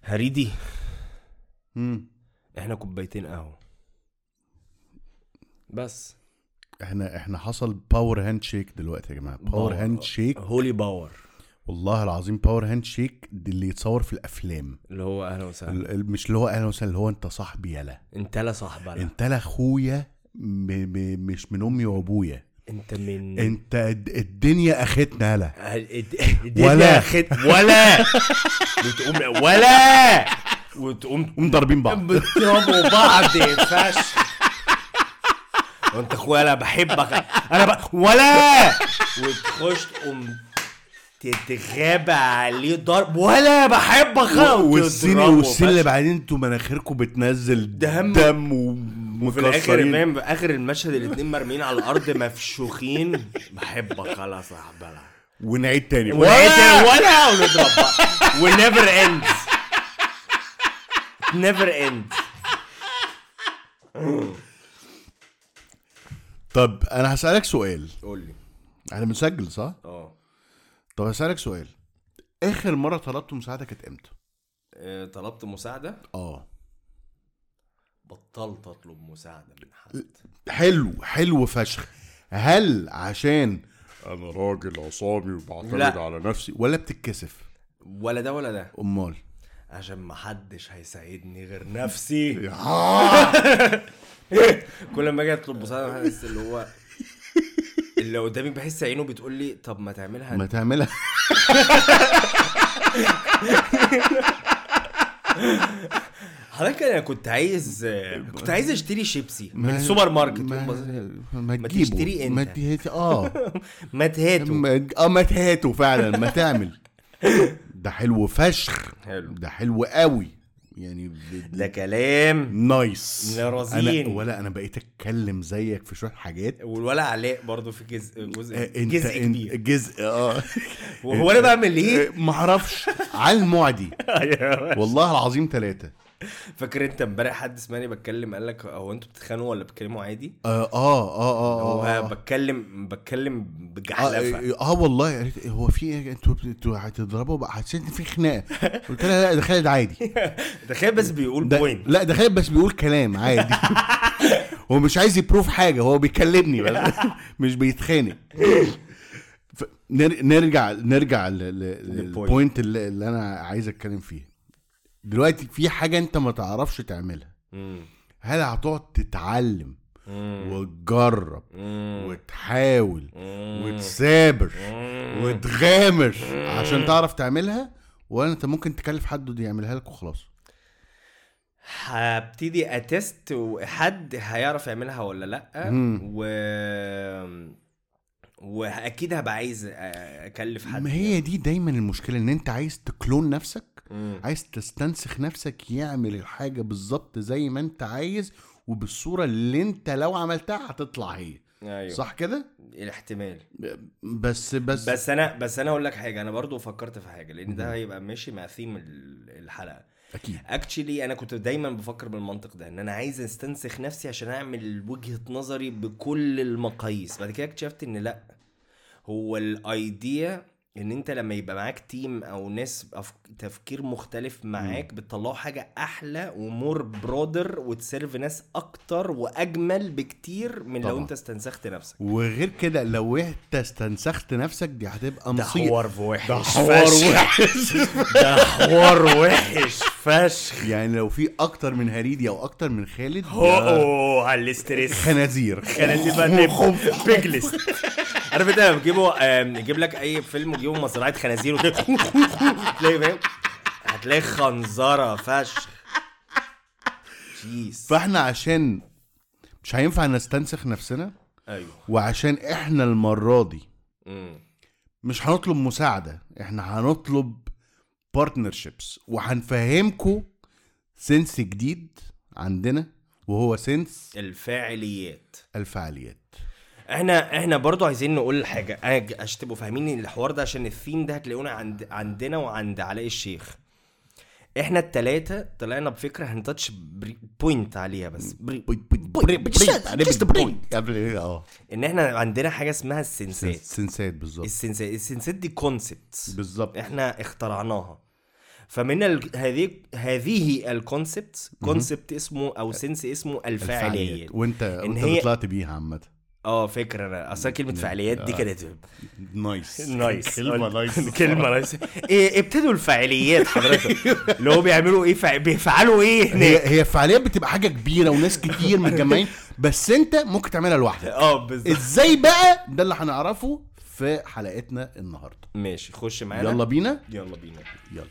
هريدي مم. احنا كوبايتين قهوه بس احنا احنا حصل باور هاند شيك دلوقتي يا جماعه باور هاند شيك هولي باور والله العظيم باور هاند شيك دي اللي يتصور في الافلام اللي هو اهلا وسهلا ال- ال- مش اللي هو اهلا وسهلا اللي هو انت صاحبي يلا انت لا صاحب انا انت لا اخويا م- م- مش من امي وابويا انت من انت الد- الدنيا اخدنا يلا ولا ولا. خد ولا وتقوم ولا وتقوم قوم ضاربين بعض بتضربوا بعض فشخ وانت اخويا انا بحبك انا ب... ولا وتخش تقوم تتغابى عليه ضرب ولا بحبك انا والسين وتضربه والسين اللي فشخ. بعدين انتوا مناخيركم بتنزل دم. دم وفي الاخر ومكسرين فاهم اخر المشهد الاتنين مرميين على الارض مفشوخين بحبك انا صاحبي انا ونعيد تاني ولا ولا ونضرب بقى ونيفر اند نيفر اند طب انا هسألك سؤال قول لي احنا بنسجل صح؟ اه طب هسألك سؤال اخر مرة طلبت مساعدة كانت امتى؟ آه، طلبت مساعدة اه بطلت اطلب مساعدة من حد حلو حلو فشخ هل عشان انا راجل عصامي وبعتمد لا. على نفسي ولا بتتكسف ولا ده ولا ده امال عشان محدش هيساعدني غير نفسي آه. كل ما اجي اطلب مساعدة بحس اللي هو اللي قدامي بحس عينه بتقول لي طب ما تعملها ما انت. تعملها حضرتك انا كنت عايز كنت عايز اشتري شيبسي من ما- السوبر ماركت ما, يقوم بص- ما تجيبه تشتري ما انت. ت- اه ما تهاتوا ما- اه ما تهاته فعلا ما تعمل ده حلو فشخ حلو. ده حلو قوي يعني ب- ده كلام نايس يا رزين. انا ولا انا بقيت اتكلم زيك في شويه حاجات والولا علاء برضو في جزء جزء آه، انت جزء انت- كبير جزء اه وهو انا بعمل ايه؟ ما اعرفش على المعدي والله العظيم ثلاثة فاكر انت امبارح حد سمعني بتكلم قال لك هو انتوا بتتخانقوا ولا بتتكلموا عادي؟ اه اه اه هو اه, آه. بتكلم بتكلم اه, بجحلفه آه والله قالت هو في ايه انتوا انتوا هتضربوا بقى حسيت ان في خناقه قلت لها لا ده خالد عادي تخيل بس بيقول ده بوينت لا ده خالد بس بيقول كلام عادي هو مش عايز يبروف حاجه هو بيكلمني بس مش بيتخانق ف- نر- نرجع نرجع ل- ل- للبوينت اللي, اللي انا عايز اتكلم فيه دلوقتي في حاجه انت ما تعرفش تعملها مم. هل هتقعد تتعلم مم. وتجرب مم. وتحاول مم. وتثابر مم. وتغامر عشان تعرف تعملها ولا انت ممكن تكلف حد يعملها لك وخلاص هبتدي اتست وحد هيعرف يعملها ولا لا مم. و واكيد هبقى عايز اكلف حد ما هي دي دايما المشكله ان انت عايز تكلون نفسك مم. عايز تستنسخ نفسك يعمل الحاجه بالظبط زي ما انت عايز وبالصوره اللي انت لو عملتها هتطلع هي ايوه صح كده الاحتمال بس بس, بس انا بس انا اقول لك حاجه انا برضو فكرت في حاجه لان ده هيبقى ماشي مع ثيم ال- الحلقه اكيد اكشلي انا كنت دايما بفكر بالمنطق ده ان انا عايز استنسخ نفسي عشان اعمل وجهه نظري بكل المقاييس بعد كده اكتشفت ان لا هو الايديا ان انت لما يبقى معاك تيم او ناس أف... تفكير مختلف معاك بتطلعوا حاجه احلى ومور برودر وتسيرف ناس اكتر واجمل بكتير من لو طبعا. انت استنسخت نفسك وغير كده لو انت استنسخت نفسك دي هتبقى مصيبه وحش ده حوار فشخ. وحش ده حوار وحش فشخ يعني لو في اكتر من هريدي او اكتر من خالد هو يا أوه، على الاستريس خنازير خنازير بقى بيجلس عارف انت لما تجيبوا آم، يجيب لك اي فيلم وتجيبوا مزرعه خنازير وتلاقي تلاقي فاهم هتلاقي خنزره فشخ جيس فاحنا عشان مش هينفع نستنسخ نفسنا ايوه وعشان احنا المره دي مم. مش هنطلب مساعده احنا هنطلب بارتنرشيبس وهنفهمكم سنس جديد عندنا وهو سنس الفاعليات الفعاليات احنا احنا برضو عايزين نقول حاجه أنا- عشان تبقوا فاهمين الحوار ده عشان الثيم ده هتلاقونا عند عندنا وعند علاء الشيخ احنا التلاتة طلعنا بفكره هنتاتش بري- بوينت عليها بس بري- just a point. قبل ايه اه ان احنا عندنا حاجه اسمها السنسات سنسات بالظبط السنسات السنسات دي كونسبت بالظبط احنا اخترعناها فمن ال... هذه هذه الكونسبت كونسبت اسمه او سنس اسمه الفاعليات وانت إن وانت هي- اللي طلعت بيها عامه اه فكره انا اصلا كلمه فعاليات دي كانت نايس نايس كلمه نايس كلمه نايس إيه ابتدوا الفعاليات حضرتك اللي هو بيعملوا ايه فع... بيفعلوا ايه هناك هي هي فعاليات بتبقى حاجه كبيره وناس كتير متجمعين بس انت ممكن تعملها لوحدك اه بالظبط ازاي بقى ده اللي هنعرفه في حلقتنا النهارده ماشي خش معانا يلا بينا يلا بينا يلا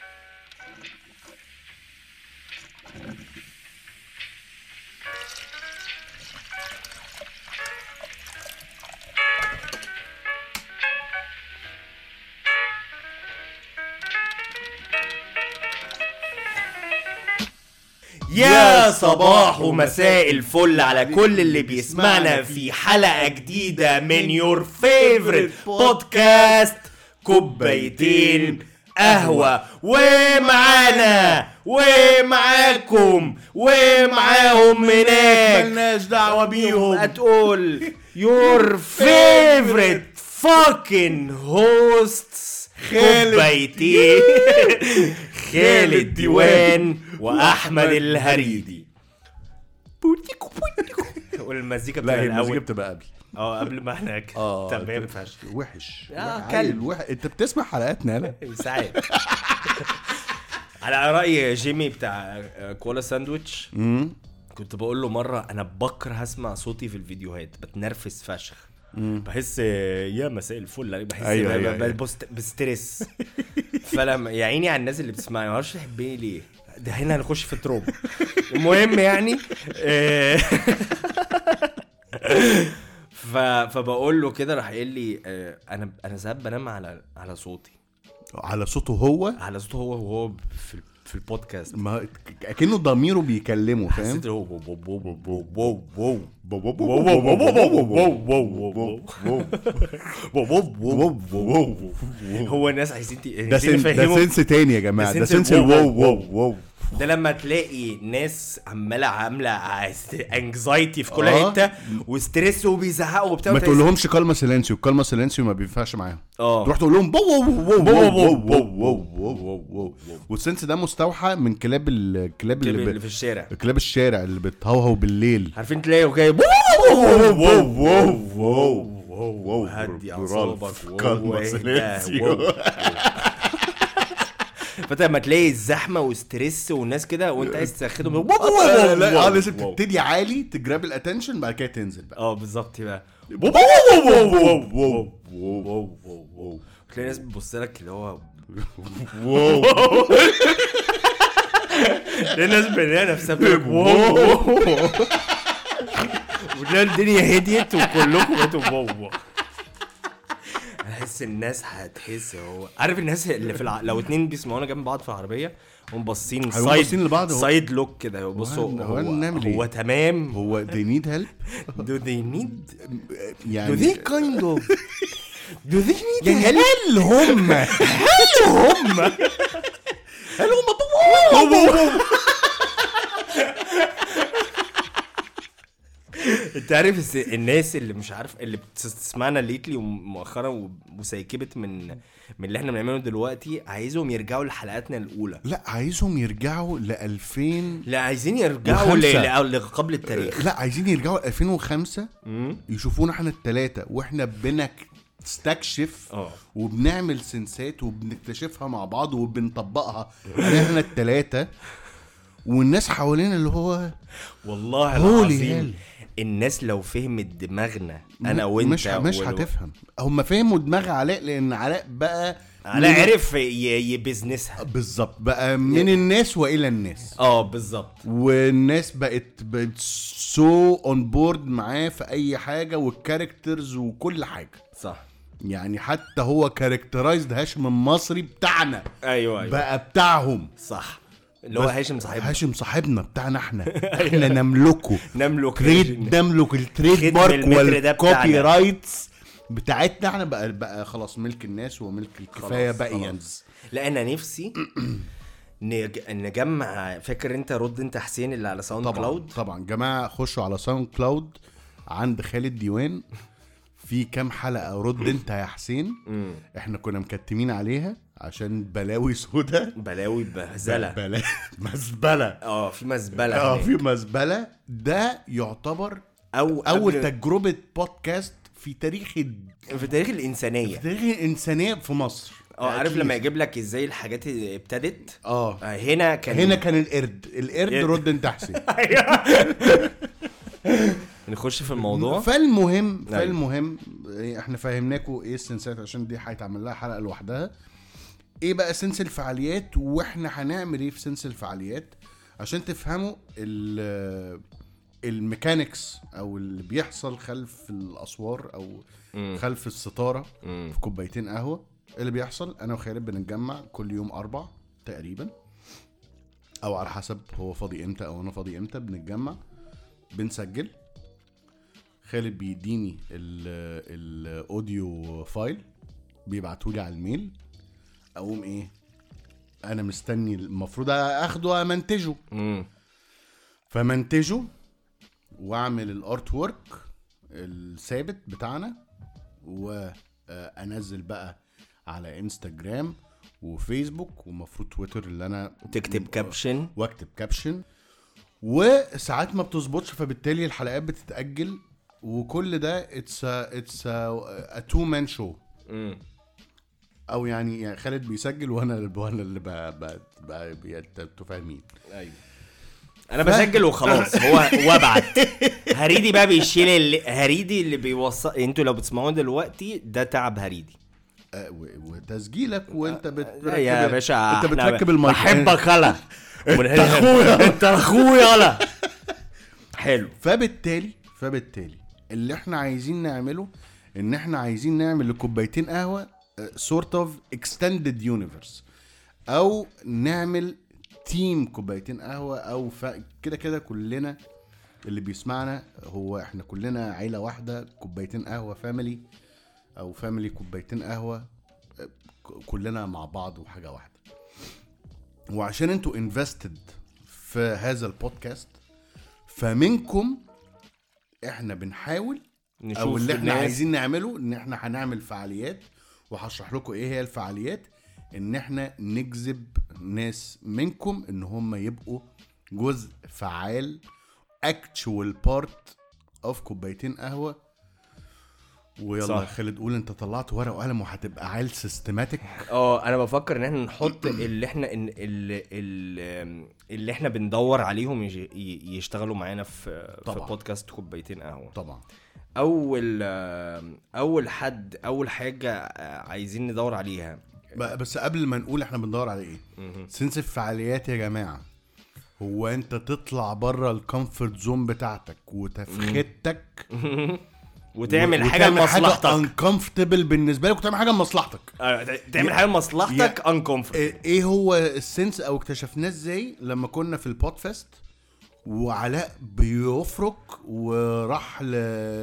يا صباح ومساء الفل على كل اللي بيسمعنا في حلقة جديدة من يور فيفورت بودكاست كوبايتين قهوة ومعانا ومعاكم ومعاهم هناك ملناش دعوه بيهم هتقول يور فيفورت فاكن هوستس خالد. كوبايتين خالد ديوان واحمد الهريدي والمزيكا لا بتبقى هي المزيكا الاول بتبقى قبل اه قبل ما احنا ك- اه تمام أنت- فشخ وحش آه، عيل كلب. وح... انت بتسمع حلقاتنا لا ساعات على راي جيمي بتاع كولا ساندويتش كنت بقول له مره انا بكره اسمع صوتي في الفيديوهات بتنرفز فشخ بحس يا مساء الفل عليك بحس أيوة، ب- أيوة، ب- أيوة. بست- بستريس فلما يا عيني على الناس اللي بتسمعني ما اعرفش يحبني ليه ده هنا هنخش في تروما المهم يعني آه، ف... فبقول له كده راح قايل لي آه، انا انا ساعات بنام على على صوتي على صوته هو على صوته هو وهو في في البودكاست ما اكنه ضميره بيكلمه فاهم حسيت هو بو بو بو بو بو بو بو هو الناس عايزين ت- ده عايزين سن ده يفهموا سنس تاني يا جماعه ده ده سنس سنس الواو الواو واو واو واو ده لما تلاقي ناس عماله عامله انكزايتي في كل آه. حته وستريس وبيزهقوا وبتاع ما وتحس- تقولهمش كلمه سيلانسيو كلمه سيلانسيو ما بينفعش معاهم اه تروح تقول لهم بو وو وو بو وو وو وو وو وو وو وو والسنس ده مستوحى من كلاب ال- الكلاب اللي اللي في ب... الشارع كلاب الشارع اللي بتهوهو بالليل عارفين تلاقوا جاي بو واو هدي برالف. اعصابك كلمة واهدى، سيلانسيو. واو. فانت لما تلاقي الزحمه وستريس والناس كده وانت عايز تاخدهم لا لا اه لازم تبتدي عالي تجراب الاتنشن بعد كده تنزل بقى اه بالظبط بقى واو واو واو واو تلاقي ناس بتبص لك اللي هو واو تلاقي ناس بنلاقي نفسها بتقول لك واو وتلاقي الدنيا هديت وكلكم بقيتوا واو واو احس الناس هتحس هو عارف الناس اللي في الع... لو اتنين بيسمعونا جنب بعض في العربيه هم باصين هيقوموا سايد باصين لبعض هو- سايد لوك كده بصوا هو- هو, هو نعمل هو إيه؟ تمام هو they need help do they need do يعني they kind of do they need يعني help هل هم هل هم هل هم انت عارف الس- الناس اللي مش عارف اللي بتسمعنا ليتلي مؤخرا وسيكبت من من اللي احنا بنعمله دلوقتي عايزهم يرجعوا لحلقاتنا الاولى لا عايزهم يرجعوا ل 2000 لا عايزين يرجعوا وخمسة. ل- ل- قبل التاريخ لا عايزين يرجعوا ل 2005 مم. يشوفونا احنا التلاتة واحنا بنستكشف اه وبنعمل سنسات وبنكتشفها مع بعض وبنطبقها علينا احنا التلاتة والناس حوالينا اللي هو والله Holy العظيم الناس لو فهمت دماغنا انا وانت مش مش وال- هتفهم هم فهموا دماغ علاء لان علاء بقى انا من- عرف ي- يبزنسها بالظبط بقى من الناس والى الناس اه بالظبط والناس بقت بقت سو اون بورد معاه في اي حاجه والكاركترز وكل حاجه صح يعني حتى هو كاركترايزد هاشم المصري بتاعنا ايوه ايوه بقى بتاعهم صح اللي هو هاشم صاحبنا هاشم صاحبنا بتاعنا احنا احنا نملكه نملك تريد نملك التريد خدم مارك المتر ده والكوبي بتاعنا. رايتس بتاعتنا احنا بقى بقى خلاص ملك الناس وملك الكفايه خلاص، بقيانز لا انا نفسي نج... نجمع فاكر انت رد انت حسين اللي على ساوند طبعا كلاود طبعا جماعه خشوا على ساوند كلاود عند خالد ديوان في كام حلقه رد انت يا حسين مم. احنا كنا مكتمين عليها عشان بلاوي سودا بلاوي بهزله بلا مزبله اه في مزبله اه هناك. في مزبله ده يعتبر او اول قبل- تجربه بودكاست في تاريخ الد- في تاريخ الانسانيه في تاريخ الانسانيه في مصر اه عارف أكيد. لما يجيب لك ازاي الحاجات اللي ابتدت اه آه، هنا كان هنا كان القرد القرد القرد. رد انت حسين نخش في الموضوع فالمهم أيوة. فالمهم إيه، احنا فهمناكم ايه السنسات عشان دي هيتعمل لها حلقه لوحدها ايه بقى سنس الفعاليات واحنا هنعمل ايه في سنس الفعاليات عشان تفهموا ال الميكانكس او اللي بيحصل خلف الاسوار او مم. خلف الستاره مم. في كوبايتين قهوه إيه اللي بيحصل انا وخالد بنتجمع كل يوم اربع تقريبا او على حسب هو فاضي امتى او انا فاضي امتى بنتجمع بنسجل خالد بيديني ال- الاوديو فايل بيبعتولي على الميل اقوم ايه انا مستني المفروض اخده وامنتجه مم. فمنتجه واعمل الارت وورك الثابت بتاعنا وانزل بقى على انستجرام وفيسبوك ومفروض تويتر اللي انا تكتب كابشن واكتب كابشن وساعات ما بتظبطش فبالتالي الحلقات بتتاجل وكل ده اتس اتس ا تو مان شو مم. او يعني يعني خالد بيسجل وانا اللي وانا اللي ب ب ب ب- انتوا فاهمين ايوه انا بسجل وخلاص هو وابعت هريدي بقى بيشيل اللي هريدي اللي بيوصل انتوا لو بتسمعوه دلوقتي ده تعب هريدي آه، و- وتسجيلك وانت بتركب لا يا باشا انت احنا بتركب المايك بحبك يلا انت اخويا انت اخويا يلا حلو فبالتالي فبالتالي اللي احنا عايزين نعمله ان احنا عايزين نعمل لكوبايتين قهوه سورت اوف اكستندد يونيفرس او نعمل تيم كوبايتين قهوه او ف... كده كده كلنا اللي بيسمعنا هو احنا كلنا عيله واحده كوبايتين قهوه فاميلي او فاميلي كوبايتين قهوه آه، ك- كلنا مع بعض وحاجه واحده وعشان انتوا انفستد في هذا البودكاست فمنكم احنا بنحاول نشوف او اللي احنا الناس. عايزين نعمله ان احنا هنعمل فعاليات وهشرح لكم ايه هي الفعاليات ان احنا نجذب ناس منكم ان هم يبقوا جزء فعال actual part اوف كوبايتين قهوه ويلا صح. يا خالد قول انت طلعت ورقه وقلم وهتبقى عيل سيستماتيك اه انا بفكر ان احنا نحط اللي احنا ان اللي, اللي, اللي احنا بندور عليهم يجي- ي- يشتغلوا معانا في في طبعا. بودكاست كوبايتين قهوه طبعا اول اول حد اول حاجه عايزين ندور عليها ب- بس قبل ما نقول احنا بندور على ايه سنس الفعاليات يا جماعه هو انت تطلع بره الكومفورت زون بتاعتك وتفختك وتعمل حاجه لمصلحتك انكمفتبل بالنسبه لك وتعمل حاجه لمصلحتك آه، تعمل حاجه لمصلحتك انكمفورت ايه إيه هو السنس او اكتشفناه ازاي لما كنا في البودفست وعلاء بيفرك وراح ل...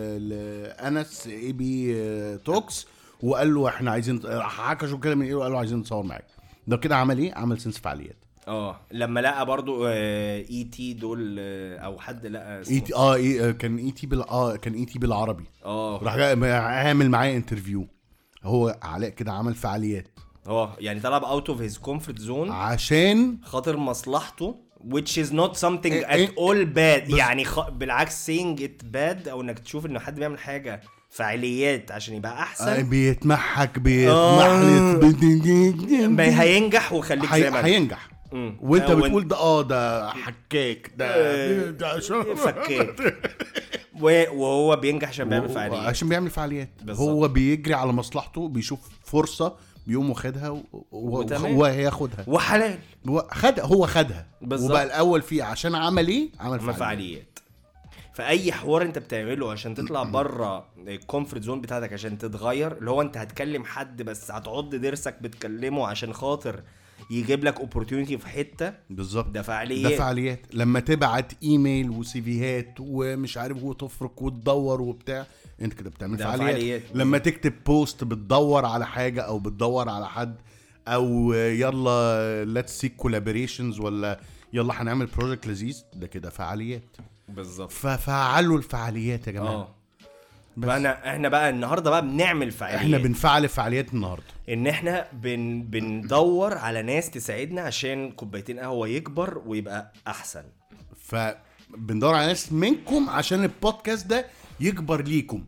لانس اي بي توكس وقال له احنا عايزين راح عكشوا كده من ايه وقال له عايزين نصور معاك ده كده عمل ايه عمل سنس فعاليات اه لما لقى برضو اي تي دول آه، او حد لقى اسمه- اي تي اه إيه آه، كان اي تي بال اه كان اي تي بالعربي اه راح جاي عامل معايا انترفيو هو علاء كده عمل فعاليات اه يعني طلب اوت اوف هيز كومفورت زون عشان خاطر مصلحته which is not something إيه- at إيه- all bad يعني خ... بالعكس saying it bad او انك تشوف ان حد بيعمل حاجه فعاليات عشان يبقى آه، احسن بيتمحك بيتمحلت ما هينجح وخليك زي هي- ما انت. هينجح مم. وانت آه، بتقول ده اه ده حكاك ده آه، ده شو- فكيت و- وهو بينجح عشان بيعمل و- فعاليات عشان بيعمل فعاليات بالظبط. هو بيجري على مصلحته بيشوف فرصه بيقوم واخدها و- و- وتمام. وهياخدها وحلال هو خد هو خدها بالظبط. وبقى الاول فيه عشان عمل ايه عمل ما فعاليات فعاليات فاي حوار انت بتعمله عشان تطلع بره الكومفورت زون بتاعتك عشان تتغير اللي هو انت هتكلم حد بس هتعض ضرسك بتكلمه عشان خاطر يجيب لك اوبورتيونيتي في حته بالظبط ده فعاليات ده فعاليات لما تبعت ايميل وسيفيهات ومش عارف وتفرك وتدور وبتاع انت كده بتعمل ده فعاليات. فعاليات. لما تكتب بوست بتدور على حاجه او بتدور على حد او يلا ليتس سيك كولابوريشنز ولا يلا هنعمل بروجكت لذيذ ده كده فعاليات بالظبط ففعلوا الفعاليات يا جماعه اه فاحنا احنا بقى النهارده بقى بنعمل فعاليات احنا بنفعل فعاليات النهارده ان احنا بن بندور على ناس تساعدنا عشان كوبايتين قهوه يكبر ويبقى احسن فبندور على ناس منكم عشان البودكاست ده يكبر ليكم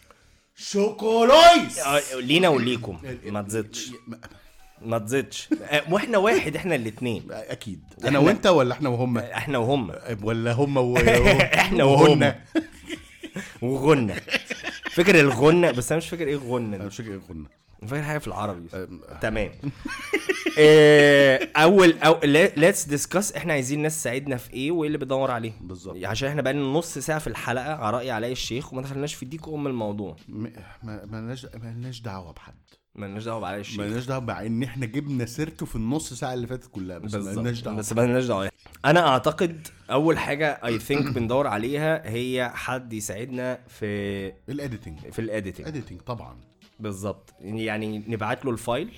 شوكولايس آه، لينا وليكم ما تزيدش ما تزيدش آه، واحنا واحد احنا الاثنين اكيد انا وانت ولا احنا وهم احنا وهم ولا هم و... احنا وهم وغنى فاكر الغنى بس انا مش فاكر ايه غنى انا ده مش فاكر ايه كنا فاكر حاجه في العربي تمام آه، اول او ليتس ديسكاس احنا عايزين ناس تساعدنا في ايه وايه اللي بندور عليه بالظبط. عشان احنا بقالنا نص ساعه في الحلقه على راي علاء الشيخ وما دخلناش في ديك ام الموضوع م- ما مالناش مالناش دعوه بحد مالناش دعوه بعلاء الشيخ مالناش دعوه مع ان احنا جبنا سيرته في النص ساعه اللي فاتت كلها بس مالناش بالظبط دعوه بس مالناش دعوه انا اعتقد اول حاجه اي ثينك بندور عليها هي حد يساعدنا في الاديتنج في الاديتنج اديتنج طبعا بالظبط يعني نبعت له الفايل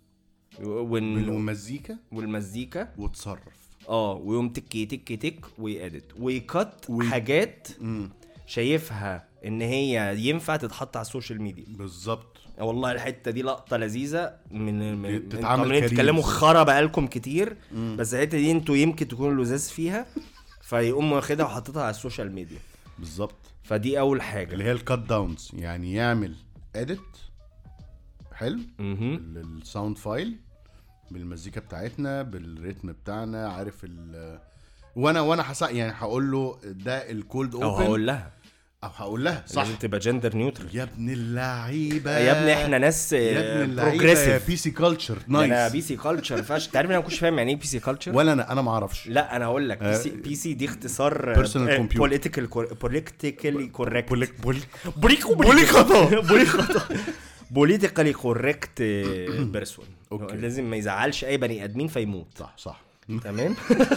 ون... والمزيكا والمزيكا وتصرف اه ويقوم تك تك تك ويأدت ويكت وي- حاجات امم شايفها ان هي ينفع تتحط على السوشيال ميديا بالظبط والله الحته دي لقطه لذيذه من من تتعمل انتوا عمالين كارير. تتكلموا خرا بقالكم كتير بس الحته دي انتوا يمكن تكونوا لزاز فيها فيقوم واخدها وحاططها على السوشيال ميديا بالظبط فدي اول حاجه اللي هي الكات داونز يعني يعمل اديت حلو مهم. ال- الساوند فايل بالمزيكا بتاعتنا بالريتم بتاعنا عارف ال وانا وانا حس يعني هقول له ده الكولد او اوبن هقول لها او هقول لها صح لازم تبقى جندر نيوترال يا ابن اللعيبه يا ابني احنا ناس يا ابن اللعيبه يا بروجريسيف بي سي كلتشر انا نايس بي سي كلتشر فاش انت عارف انا ما كنتش فاهم يعني ايه بي سي كلتشر ولا انا انا ما اعرفش لا انا هقول لك بي سي آه، بي سي دي اختصار Personal computer. بوليتيكال بوليتيكالي كوريكت بوليك بوليك بوليكو بوليكو بوليكو بوليتيكالي كوريكت بيرسون أوكي. لازم ما يزعلش اي بني ادمين فيموت صح صح تمام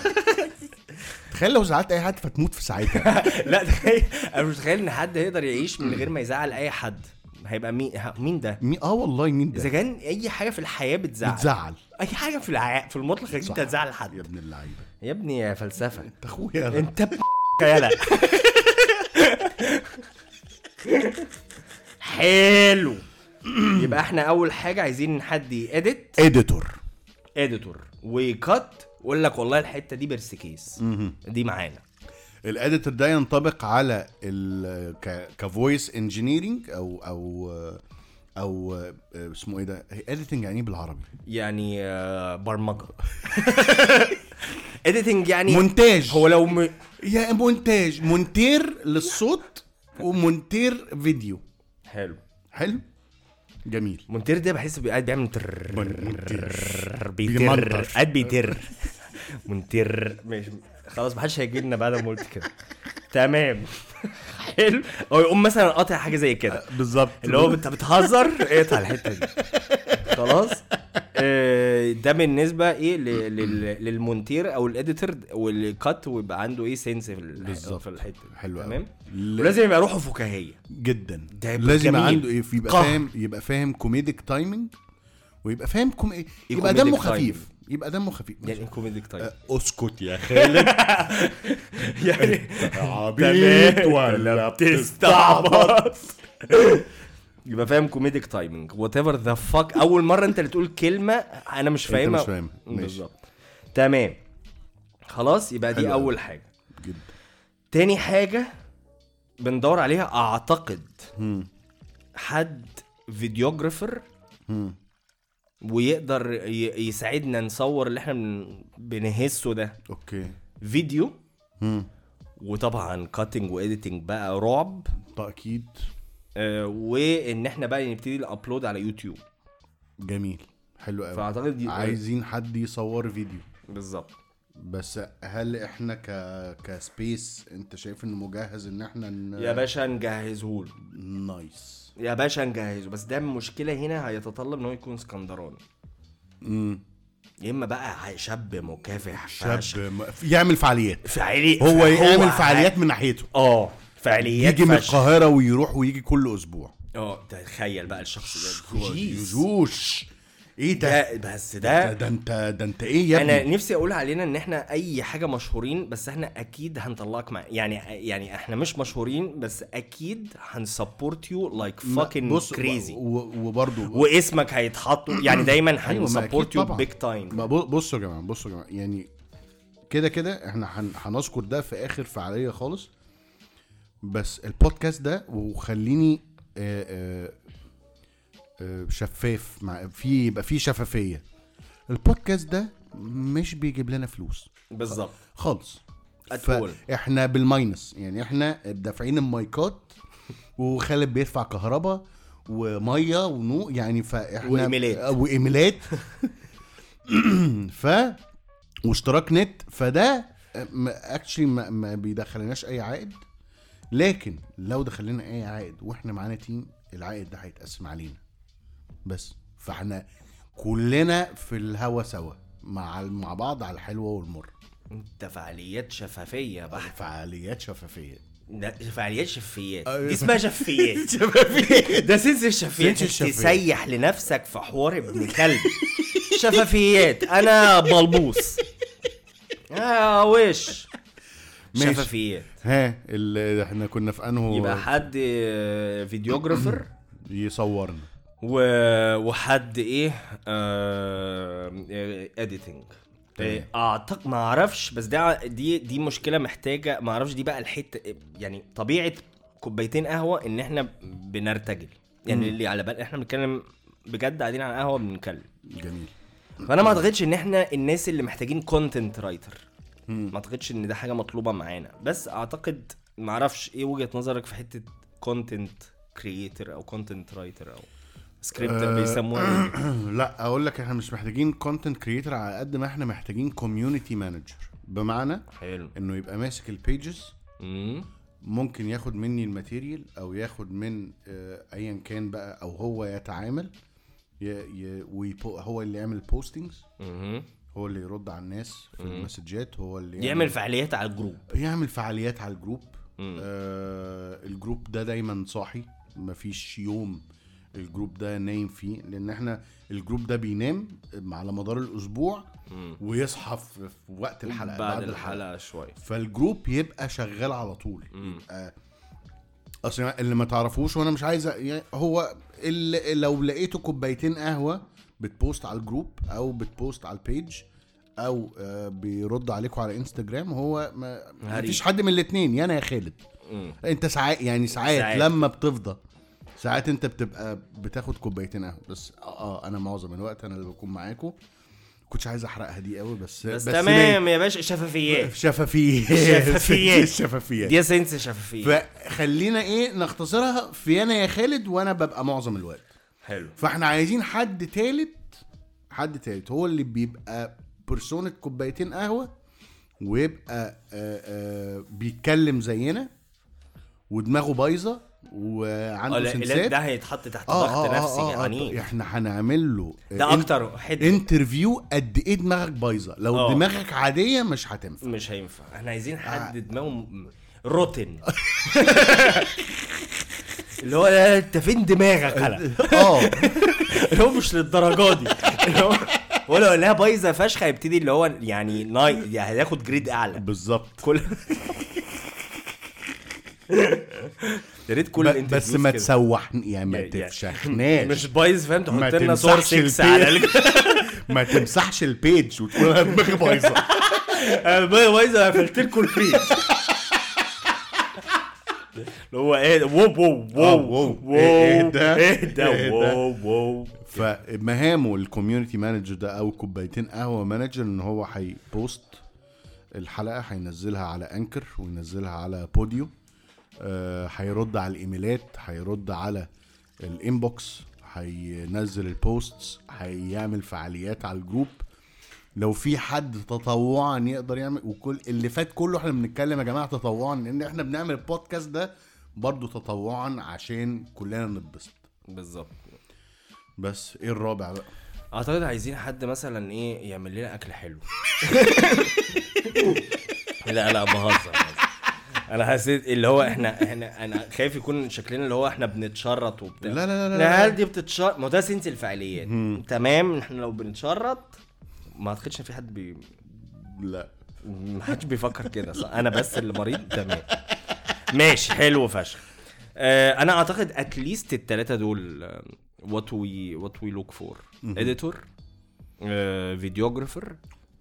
تخيل لو زعلت اي حد فتموت في ساعتها لا تخيل انا مش متخيل ان حد يقدر يعيش من غير ما يزعل اي حد هيبقى مين ه- مين ده مين اه والله مين اذا ده كان اي حاجه في الحياه بتزعل بتزعل اي حاجه في الع... في المطلق انت صح. تزعل يا حد ابن اللعيبه يا ابني يا فلسفه انت اخويا انت ب... يلا حلو يبقى احنا اول حاجه عايزين حد يأديت اديتور اديتور ويكت ويقول لك والله الحته دي بيرسكيس دي معانا الاديتور ده ينطبق على ال ك كفويس انجينيرنج او او او اسمه ايه ده اديتنج يعني ايه بالعربي يعني آه، برمجه اديتنج يعني مونتاج هو لو م... يا مونتاج مونتير للصوت ومونتير فيديو حلو حلو جميل مونتير ده بحس بي- قاعد بيعمل تر مونتير. بيتر بيمنطر. قاعد بيتر مونتير ماشي خلاص محدش هيجي لنا بعد ما قلت كده تمام حلو هو يقوم مثلا قاطع حاجه زي كده بالظبط اللي هو انت بتهزر اقطع الحته دي خلاص آه، ده بالنسبه ايه ل- لل- للمونتير او الاديتور والكات ويبقى عنده ايه سنس في ال- بالظبط. في الحته دي. حلو تمام ل- ولازم يبقى روحه فكاهيه جدا ده يبقى لازم يبقى جميل. عنده ايه يبقى قهر. فاهم يبقى فاهم كوميديك تايمنج ويبقى فاهم كوم... إيه يبقى دمه comedic خفيف يبقى دمه خفيف يعني ايه كوميديك تايم آه، اسكت يا خالد يعني عبيط ولا بتستعبط يبقى فاهم كوميديك تايمنج وات ايفر ذا فاك اول مره انت اللي تقول كلمه انا مش أنت فاهمها مش فاهمها. ماشي. بالظبط تمام خلاص يبقى دي حلو اول أوي. حاجه جدا تاني حاجه بندور عليها اعتقد مم. حد فيديوجرافر مم. ويقدر ي- يساعدنا نصور اللي احنا بن- بنهسه ده اوكي فيديو مم. وطبعا كاتنج واديتنج بقى رعب تأكيد آه، وان احنا بقى نبتدي الابلود على يوتيوب جميل حلو قوي فاعتقد دي عايزين حد يصور فيديو بالظبط بس هل احنا ك كسبيس انت شايف انه مجهز ان احنا ن... يا باشا نجهزه له نايس يا باشا نجهزه بس ده المشكله هنا هيتطلب ان هو يكون اسكندراني امم يا اما بقى شاب مكافح شاب فشخ. م... يعمل فعاليات فعالي هو يعمل ع- فعاليات من ناحيته اه فعاليات يجي من فشخ. القاهره ويروح ويجي كل اسبوع اه تخيل بقى الشخص ده جيز. يجوش ايه ده ده بس ده ده ده انت ده انت ايه يا انا ابني نفسي اقول علينا ان احنا اي حاجه مشهورين بس احنا اكيد هنطلعك مع يعني يعني احنا مش مشهورين بس اكيد هنسبورت يو لايك ما- فاكينج بص كريزي و- و- وبرضه واسمك هيتحط يعني دايما أيوة، ما هنسبورت أكيد يو طبعاً. بيج تايم ما بو- بصوا يا جماعه بصوا يا جماعه يعني كده كده احنا هن- هنذكر ده في اخر فعاليه خالص بس البودكاست ده وخليني آه، آه، آه، شفاف مع في يبقى فيه شفافيه البودكاست ده مش بيجيب لنا فلوس بالظبط خالص At فاحنا بالماينس يعني احنا دافعين المايكات وخالد بيدفع كهرباء وميه ونو يعني فاحنا وإيميلات. آه، وايميلات ف واشتراك نت فده اكشلي ما, ما بيدخلناش اي عائد لكن لو دخل لنا اي عائد واحنا معانا تيم العائد ده هيتقسم علينا بس فاحنا كلنا في الهوا سوا مع مع بعض على الحلوه والمر انت فعاليات شفافيه بحت فعاليات شفافيه ده فعاليات شفافيات أيوة. دي اسمها شفافيات ده سنس الشفافيات سنس الشفافيات. تسيح لنفسك في حوار ابن كلب شفافيات انا بلبوس اه وش ماشي. شفافيات ها اللي احنا كنا في انه يبقى حد آه، فيديوجرافر يصورنا و... وحد ايه اديتنج تمام. اعتقد ما اعرفش بس ده دي دي مشكله محتاجه ما اعرفش دي بقى الحته يعني طبيعه كوبايتين قهوه ان احنا بنرتجل يعني اللي على بال احنا بنتكلم بجد قاعدين على قهوه بنتكلم جميل فانا ما اعتقدش ان احنا الناس اللي محتاجين كونتنت رايتر ما اعتقدش ان ده حاجه مطلوبه معانا بس اعتقد ما اعرفش ايه وجهه نظرك في حته كونتنت كرييتر او كونتنت رايتر او سكريبتر أه بيسموها ايه لا اقول لك احنا مش محتاجين كونتنت كريتور على قد ما احنا محتاجين كوميونتي مانجر بمعنى حلو انه يبقى ماسك البيجز امم ممكن ياخد مني الماتيريال او ياخد من آه، ايا كان بقى او هو يتعامل ي... ي... ويبو... هو اللي يعمل بوستنجز مهم. هو اللي يرد على الناس في المسجات هو اللي يعمل فعاليات على الجروب يعمل فعاليات على الجروب مم. آه الجروب ده دايما صاحي مفيش يوم الجروب ده نايم فيه لان احنا الجروب ده بينام على مدار الاسبوع مم. ويصحى في في وقت الحلقه بعد الحلقه شويه فالجروب يبقى شغال على طول يبقى اصل اللي ما تعرفوش وانا مش عايز أ- يعني هو اللي لو لقيتوا كوبايتين قهوه بتبوست على الجروب او بتبوست على البيج او آه بيرد عليكم على انستجرام هو ما ما هري. فيش حد من الاثنين يا انا يا خالد مم. انت ساعات يعني ساعات, ساعات. ساعات لما بتفضى ساعات انت بتبقى بتاخد كوبايتين قهوه بس اه, آه انا معظم الوقت انا اللي بكون معاكم كنتش عايز احرقها دي قوي بس بس, بس تمام يا باشا شفافيات شفافيات شفافيات. شفافيات دي سنس شفافيات فخلينا ايه نختصرها في انا يا خالد وانا ببقى معظم الوقت حلو فاحنا عايزين حد تالت حد تالت هو اللي بيبقى بيرسونة كوبايتين قهوة ويبقى آآ آآ بيتكلم زينا ودماغه بايظة اه وعنده لا لا، سنسات ده هيتحط تحت آه، ضغط آه، آه، نفسي آه، آه، عنيف احنا هنعمل له ده اكتر حته انترفيو قد ايه دماغك بايظه لو آه. دماغك عاديه مش هتنفع مش هينفع احنا عايزين حد دماغه م- روتن اللي هو لا، انت فين دماغك هلا اه اللي هو مش للدرجه دي اللي هو ولا لا بايظه فشخ هيبتدي اللي هو يعني ناي يعني هياخد جريد اعلى بالظبط كل يا ريت كل ب- الانترفيوز بس ما كده. تسوح يعني ما يعني- تفشخناش مش بايظ فاهم ما تحط لنا صور تمسحش 6 على البيج. ما تمسحش البيج وتقول انا دماغي بايظه ال- بايظه قفلت لكم الفيد اللي هو ايه ده؟ وو وو آه، وو وو. وو إيه ده؟ ايه ده إيه ده؟ وو وو فمهامه الكوميونتي مانجر ده او كوبايتين قهوه مانجر ان هو هيبوست الحلقه هينزلها على انكر وينزلها على بوديو آه، هيرد على الايميلات هيرد على الانبوكس هينزل البوستس هيعمل فعاليات على الجروب لو في حد تطوعا يقدر يعمل وكل اللي فات كله احنا بنتكلم يا جماعه تطوعا لان احنا بنعمل البودكاست ده برضو تطوعا عشان كلنا نتبسط بالظبط بس ايه الرابع بقى اعتقد عايزين حد مثلا ايه يعمل لنا اكل حلو لا لا بهزر بهزر. انا حسيت اللي هو احنا احنا انا خايف يكون شكلنا اللي هو احنا بنتشرط وبتاع لا لا لا لا, العيال لا. دي بتتشرط ما هو ده سنس الفعاليات تمام احنا لو بنتشرط ما اعتقدش ان في حد بي... لا ما حدش بيفكر كده صح انا بس اللي مريض تمام ماشي حلو فشخ آه انا اعتقد اتليست الثلاثه دول وات وي وات وي لوك فور اديتور فيديوجرافر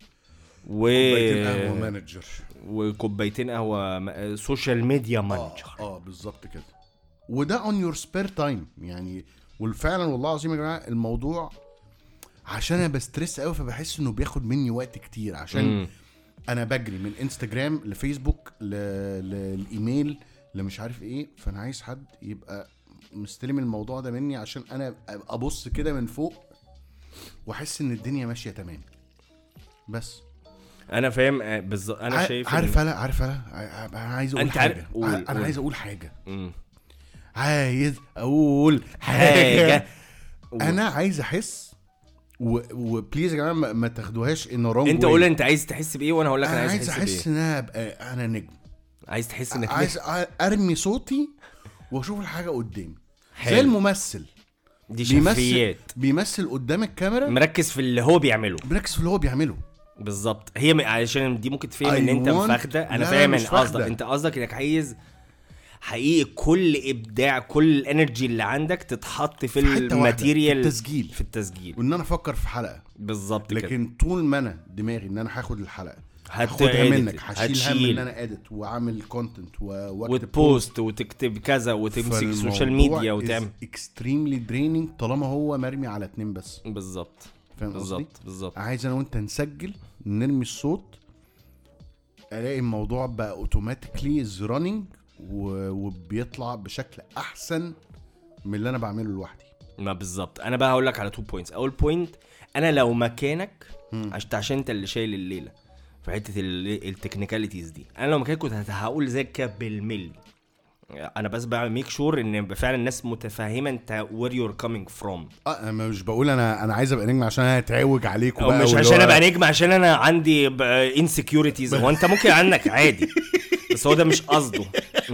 و كوبايتين قهوه مانجر وكوبايتين قهوه سوشيال ميديا اه مانجر اه بالظبط كده وده اون يور سبير تايم يعني والفعلا والله العظيم يا جماعه الموضوع عشان انا بستريس قوي فبحس انه بياخد مني وقت كتير عشان مم. انا بجري من انستجرام لفيسبوك ل... للايميل لمش عارف ايه فانا عايز حد يبقى مستلم الموضوع ده مني عشان انا ابص كده من فوق واحس ان الدنيا ماشيه تمام بس انا فاهم آه، بالظبط انا ع- شايف إن- عارف انا عارف انا ع- انا عايز اقول أنت عارف- حاجه قول- ع- انا قول. عايز اقول حاجه مم. عايز اقول حاجه حاجه انا عايز احس و... وبليز يا جماعه ما, ما تاخدوهاش ان رونج انت قول انت عايز تحس بايه وانا هقول لك انا انا عايز عايز احس احس بايه ان انا ابقى انا نجم عايز تحس انك عايز أ- ارمي صوتي واشوف الحاجه قدامي حلو. زي الممثل دي بيمثل شفافيات بيمثل قدام الكاميرا مركز في اللي هو بيعمله بيركز في اللي هو بيعمله بالظبط هي م... عشان دي ممكن تفهم ان انت I want- مفاخده لا، انا لا، فاهم مش ان قصدك فاخدة. انت قصدك انك عايز حقيقي كل ابداع كل الانرجي اللي عندك تتحط في في حتة واحدة، الماتيريال في التسجيل. في التسجيل وان انا افكر في حلقه بالظبط كده لكن طول ما انا دماغي ان انا هاخد الحلقه هت- هاخدها edit، منك هشيل هم هتشيل. ان انا اديت واعمل كونتنت واكتب وتبوست وتكتب كذا وتمسك السوشيال ميديا وتعمل اكستريملي دريننج طالما هو مرمي على اتنين بس بالظبط فاهم قصدي؟ بالظبط بالظبط عايز انا وانت نسجل نرمي الصوت الاقي الموضوع بقى اوتوماتيكلي از راننج وبيطلع بشكل احسن من اللي انا بعمله لوحدي ما بالظبط انا بقى هقول لك على تو بوينتس اول بوينت انا لو مكانك عشان عشان انت اللي شايل الليله في حته التكنيكاليتيز دي انا لو مكانك كنت هت- هقول زيك كده بالملي انا بس بعمل ميك شور ان فعلا الناس متفهمه انت وير يور كامينج فروم اه انا مش بقول انا انا عايز ابقى نجم عشان انا هتعوج عليكم او بقى مش واللي عشان هو- ابقى نجم عشان انا عندي انسكيورتيز هو انت ممكن عنك عادي بس هو ده مش قصده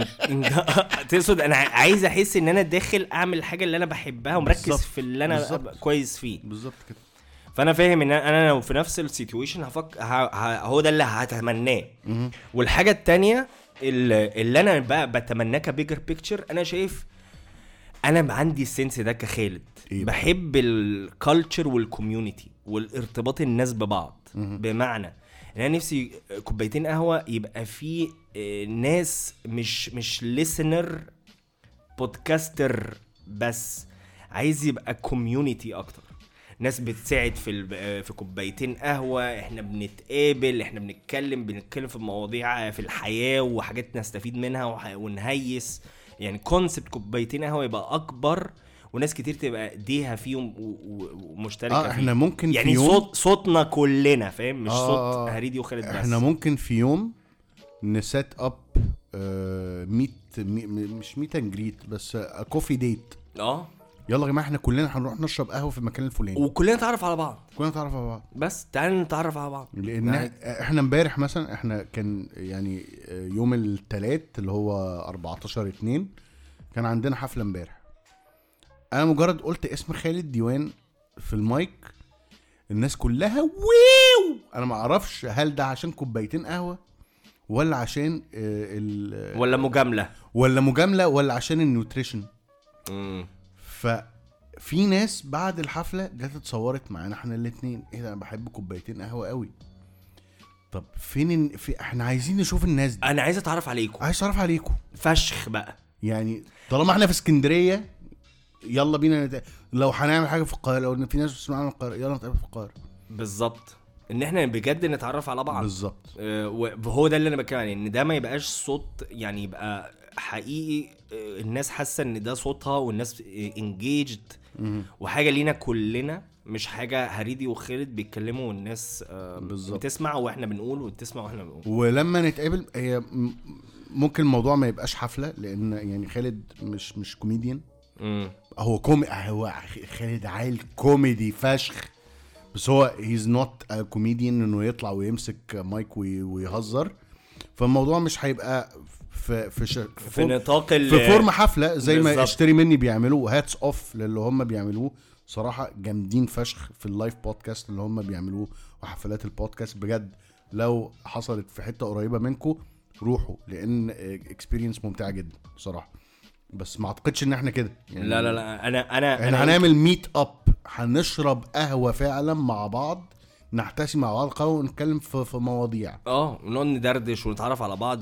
تقصد انا عايز احس ان انا داخل اعمل الحاجه اللي انا بحبها ومركز بالظبط. في اللي انا بالظبط. أبقى كويس فيه بالظبط كده فانا فاهم ان انا لو في نفس السيتويشن هفك ه... ه... هو ده اللي هتمناه والحاجه التانية اللي, اللي انا بقى بتمناه كبيجر بيكتشر انا شايف انا عندي السنس ده كخالد إيه بقى؟ بحب الكالتشر والكوميونتي والارتباط الناس ببعض بمعنى ان انا نفسي كوبايتين قهوه يبقى في آه، ناس مش مش ليسنر بودكاستر بس عايز يبقى كوميونتي اكتر ناس بتساعد في الب... في كوبايتين قهوه احنا بنتقابل احنا بنتكلم بنتكلم في مواضيع في الحياه وحاجات نستفيد منها وح... ونهيس يعني كونسبت كوبايتين قهوه يبقى اكبر وناس كتير تبقى ايديها فيهم و... و... ومشتركه اه فيه. احنا ممكن يعني في يوم صوت صوتنا كلنا فاهم مش آه، صوت آه. هريدي وخالد بس احنا ممكن في يوم نسيت اب آه ميت مي مش ميت اند جريت بس كوفي ديت اه يلا يا جماعه احنا كلنا هنروح نشرب قهوه في المكان الفلاني وكلنا نتعرف على بعض كلنا نتعرف على بعض بس تعالى نتعرف على بعض لان احنا امبارح مثلا احنا كان يعني يوم الثلاث اللي هو 14 2 كان عندنا حفله امبارح انا مجرد قلت اسم خالد ديوان في المايك الناس كلها ويو انا ما اعرفش هل ده عشان كوبايتين قهوه ولا عشان آه، ال ولا مجامله ولا مجامله ولا عشان النيوتريشن امم ففي ناس بعد الحفله جت اتصورت معانا احنا الاثنين ايه ده انا بحب كوبايتين قهوه قوي طب فين ال... في... احنا عايزين نشوف الناس دي انا عايز اتعرف عليكم عايز اعرف عليكم فشخ بقى يعني طالما احنا في اسكندريه يلا بينا نت... لو هنعمل حاجه في القاهره لو إن في ناس بتسمعنا من القاهره يلا نتقابل في القاهره بالظبط ان احنا بجد نتعرف على بعض بالظبط آه، وهو ده اللي انا بتكلم عليه ان ده ما يبقاش صوت يعني يبقى حقيقي آه، الناس حاسه ان ده صوتها والناس انجيجد وحاجه لينا كلنا مش حاجه هريدي وخالد بيتكلموا والناس آه، بالظبط. بتسمع واحنا بنقول وتسمع واحنا بنقول ولما نتقابل هي م- ممكن الموضوع ما يبقاش حفله لان يعني خالد مش مش كوميديان مم. هو كومي هو خالد عيل كوميدي فشخ بس هو هيز نوت كوميديان انه يطلع ويمسك مايك وي- ويهزر فالموضوع مش هيبقى في في ش... في فور- نطاق ال في فورم حفله زي ما بالظبط. اشتري مني بيعملوه هاتس اوف للي هم بيعملوه صراحه جامدين فشخ في اللايف بودكاست اللي هم بيعملوه وحفلات البودكاست بجد لو حصلت في حته قريبه منكم روحوا لان اكسبيرينس ممتعه جدا بصراحه بس ما اعتقدش ان احنا كده يعني لا لا لا انا انا احنا انا هنعمل ميت اب هنشرب قهوه فعلا مع بعض نحتسي مع بعض قهوه ونتكلم في, في مواضيع اه ونقعد ندردش ونتعرف على بعض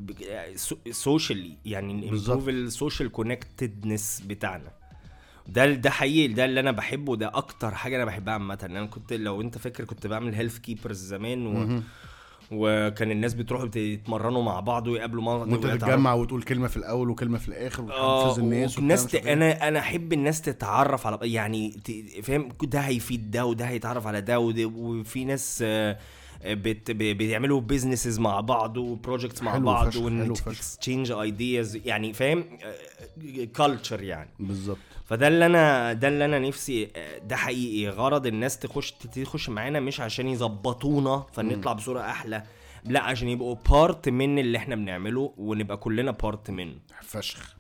سوشيالي يعني بالظبط. نمبروف السوشيال كونكتدنس بتاعنا ده ده حقيقي ده اللي انا بحبه ده اكتر حاجه انا بحبها عامه انا كنت لو انت فاكر كنت بعمل هيلث كيبرز زمان و... وكان الناس بتروح بيتمرنوا مع بعض ويقابلوا بعض وانت ويتعرفوا. تتجمع وتقول كلمه في الاول وكلمه في الاخر اه وتحفز الناس الناس وبتاع ت... مش عارف ايه. انا انا احب الناس تتعرف على يعني ت... فاهم ده هيفيد ده وده هيتعرف على ده وده وفي ناس آه، بت... ب- بيعملوا بيزنسز مع بعض وبروجكتس مع حلو بعض فشخ، حلو فشخ. ونكسشينج ايدياز يعني فاهم كلتشر يعني بالظبط فده اللي انا ده اللي انا نفسي آه، ده حقيقي غرض الناس تخش تخش معانا مش عشان يظبطونا فنطلع بصوره احلى لا عشان يبقوا بارت من اللي احنا بنعمله ونبقى كلنا بارت منه فشخ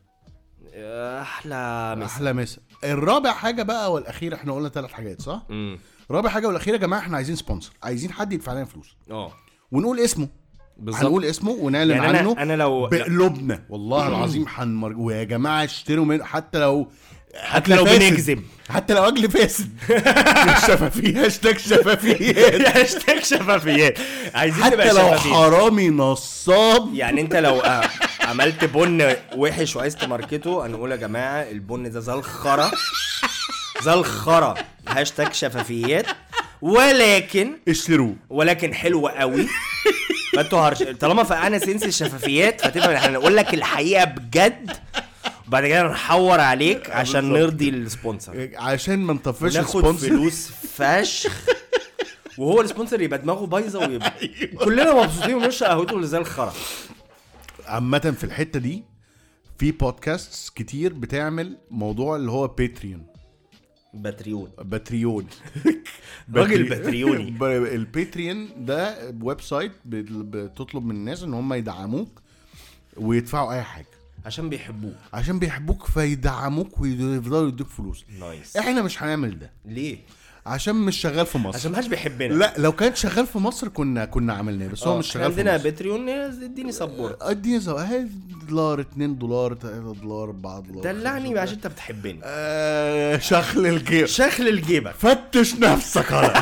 احلى مسا احلى مسا الرابع حاجه بقى والاخير احنا قلنا ثلاث حاجات صح امم رابع حاجه والاخيره يا جماعه احنا عايزين سبونسر عايزين حد يدفع لنا فلوس اه ونقول اسمه بالظبط هنقول اسمه ونعلن يعني عنه انا انا لو بقلوبنا والله العظيم هنمر ويا جماعه اشتروا من حتى لو حتى لو فاسد. بنكذب حتى لو اجل فاسد شفافيه هاشتاج شفافيات هاشتاج شفافيات عايزين نبقى حتى لو شفافيين حرامي نصاب يعني انت لو آه، عملت بن وحش وعايز تماركته هنقول يا جماعه البن ده زي الخرا زي الخرا هاشتاج شفافيات ولكن اشتروه ولكن حلو قوي فانتوا هرش... طالما فقعنا سنس الشفافيات فتبقى احنا نقول لك الحقيقه بجد وبعد كده نحور عليك عشان بالظبط نرضي السبونسر عشان ما نطفش ناخد السبونسر فلوس فشخ وهو السبونسر يبقى دماغه بايظه ويبقى كلنا مبسوطين ونشرب قهوته اللي زي الخرا عامة في الحتة دي في بودكاست كتير بتعمل موضوع اللي هو باتريون باتريون باتريون راجل باتري- باتريوني. ب- الباتريون ده ويب سايت بت- بتطلب من الناس ان هم يدعموك ويدفعوا اي حاجة عشان بيحبوه عشان بيحبوك فيدعموك ويفضلوا يدوك فلوس نايس احنا مش هنعمل ده ليه؟ عشان مش شغال في مصر عشان محدش بيحبنا لا لو كان شغال في مصر كنا كنا عملناه بس هو اه، مش احنا شغال في عندنا مصر باتريون اديني سبورت اديني زو اهي دولار 2 دولار 3 دولار 4 دولار دلعني عشان انت بتحبني آه شخل الجيب شخل الجيبك فتش نفسك على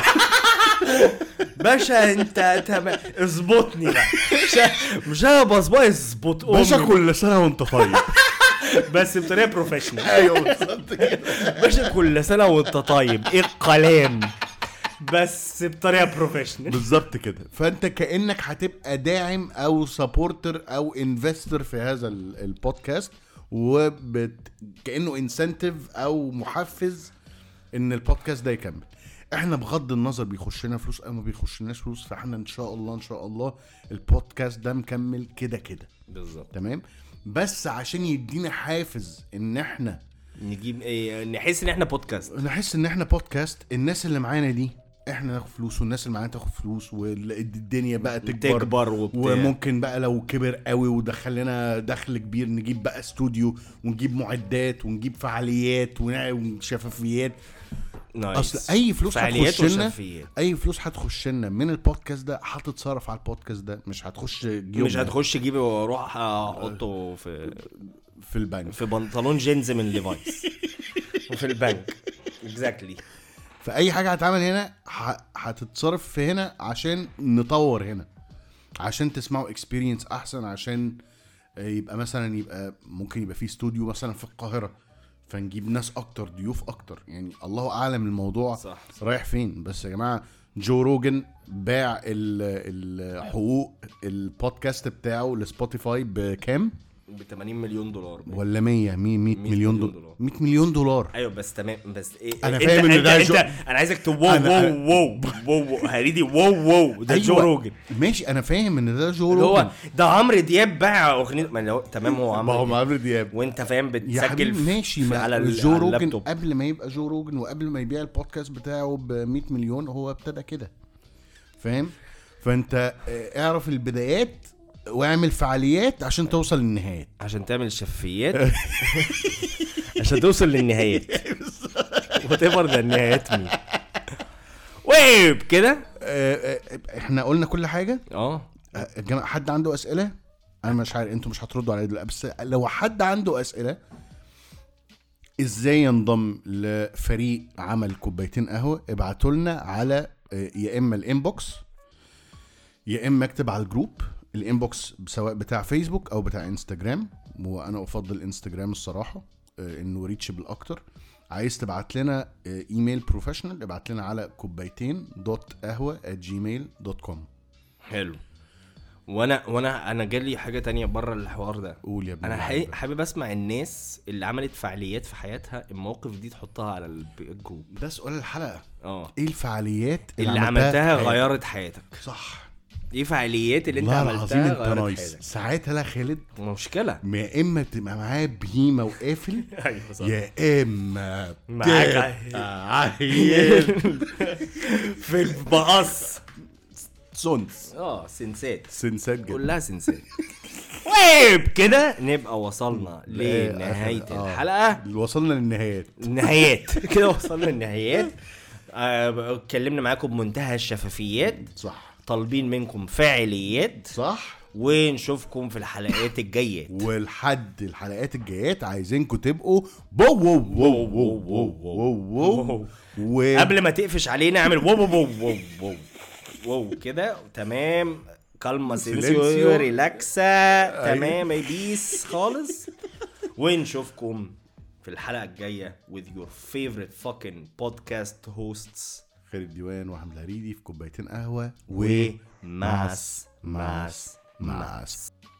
باشا انت تمام اظبطني بقى مش- مش انا بصباي اظبط باشا امي كل سنه وانت طيب بس بطريقه بروفيشنال ايوه بالظبط كده باشا كل سنه وانت طيب ايه الكلام بس بطريقه بروفيشنال بالظبط كده فانت كانك هتبقى داعم او سبورتر او انفستور في هذا ال- البودكاست وبت... كانه انسنتيف او محفز ان البودكاست ده يكمل احنا بغض النظر بيخش لنا فلوس او ما بيخشلناش فلوس فاحنا ان شاء الله ان شاء الله البودكاست ده مكمل كده كده بالظبط تمام بس عشان يدينا حافز ان احنا نجيب ايه نحس ان احنا بودكاست نحس ان احنا بودكاست الناس اللي معانا دي احنا ناخد فلوس والناس اللي معانا تاخد فلوس والدنيا بقى تكبر تكبر وبتاع وممكن بقى لو كبر قوي ودخل لنا دخل كبير نجيب بقى استوديو ونجيب معدات ونجيب فعاليات ونع- وشفافيات نايس اصل اي فلوس فعاليات هتخش لنا وشفافيات. اي فلوس هتخش لنا من البودكاست ده هتتصرف على البودكاست ده مش هتخش جيوبنا مش هتخش جيبي واروح احطه في في البنك في بنطلون جينز من ليفايس وفي البنك اكزاكتلي فاي حاجه هتعمل هنا ه- هتتصرف في هنا عشان نطور هنا عشان تسمعوا اكسبيرينس احسن عشان يبقى مثلا يبقى ممكن يبقى في استوديو مثلا في القاهره فنجيب ناس اكتر ضيوف اكتر يعني الله اعلم الموضوع صح. رايح فين بس يا جماعه جو روجن باع ال- الحقوق البودكاست بتاعه لسبوتيفاي بكام ب 80 مليون دولار ولا 100 100 100 100 مليون مليون دولار دولار. 100 مليون دولار ايوه بس تمام بس ايه أنا انت- فاهم إن انت- ده انت جو- انا عايزك تو واو أنا- واو واو واو واو هريدي واو واو ده جو أيوة، روجن ماشي انا فاهم ان ده جو اللي روجن هو ده عمرو دياب باع اغنيه ما اللي هو تمام هو ما هو عمرو عمرو دياب وانت فاهم يا بتسجل حبيبي في- ماشي في ما على ال- جو على روجن اللابتوب قبل ما يبقى جو روجن وقبل ما يبيع البودكاست بتاعه ب 100 مليون هو ابتدى كده فاهم فانت آه، اعرف البدايات واعمل فعاليات عشان توصل للنهايات عشان تعمل شفافيات عشان توصل للنهايات وتفر ده النهايات مين ويب كده آه، آه، احنا قلنا كل حاجه اه آه، يا جماعه حد عنده اسئله انا مش عارف انتوا مش هتردوا عليا دلوقتي بس لو حد عنده اسئله ازاي ينضم لفريق عمل كوبايتين قهوه ابعتوا لنا على آه، يا اما الانبوكس يا اما اكتب على الجروب الانبوكس سواء بتاع فيسبوك او بتاع انستجرام وانا افضل انستجرام الصراحه آه، انه ريتشبل اكتر عايز تبعت لنا آه، ايميل بروفيشنال ابعت لنا على كوبايتين دوت قهوه جيميل دوت كوم حلو وانا وانا انا جالي حاجه تانية بره الحوار ده قول يا ابني انا حقيقي حابب اسمع الناس اللي عملت فعاليات في حياتها المواقف دي تحطها على الب- الجروب ده سؤال الحلقه اه ايه الفعاليات اللي عملتها في حياتك؟ غيرت حياتك صح ايه فعاليات اللي انت والله العظيم عملتها انت غيرت نايس حياتك ساعتها لا خالد مشكله يا اما بتبقى معاه بهيمه وقافل ايوه يا اما معاك بتبقى عيل في المقص سونس اه سنسات سنسات جدا كلها سنسات طيب كده نبقى وصلنا لنهايه آه. الحلقه وصلنا للنهايات النهايات كده وصلنا للنهايات آه، اتكلمنا معاكم بمنتهى الشفافيات صح طالبين منكم فاعليات صح ونشوفكم في الحلقات الجايات والحد الحلقات الجايات عايزينكم تبقوا بو وو وو وو وو وو وو و قبل ما تقفش علينا اعمل وو وو وو وو وو كده تمام كالما سينسيو سيلينسيو. ريلاكسا تمام يا بيس خالص ونشوفكم في الحلقه الجايه with your favorite fucking podcast hosts خالد ديوان واحمد الهريدي في كوبايتين قهوه وماس ماس ماس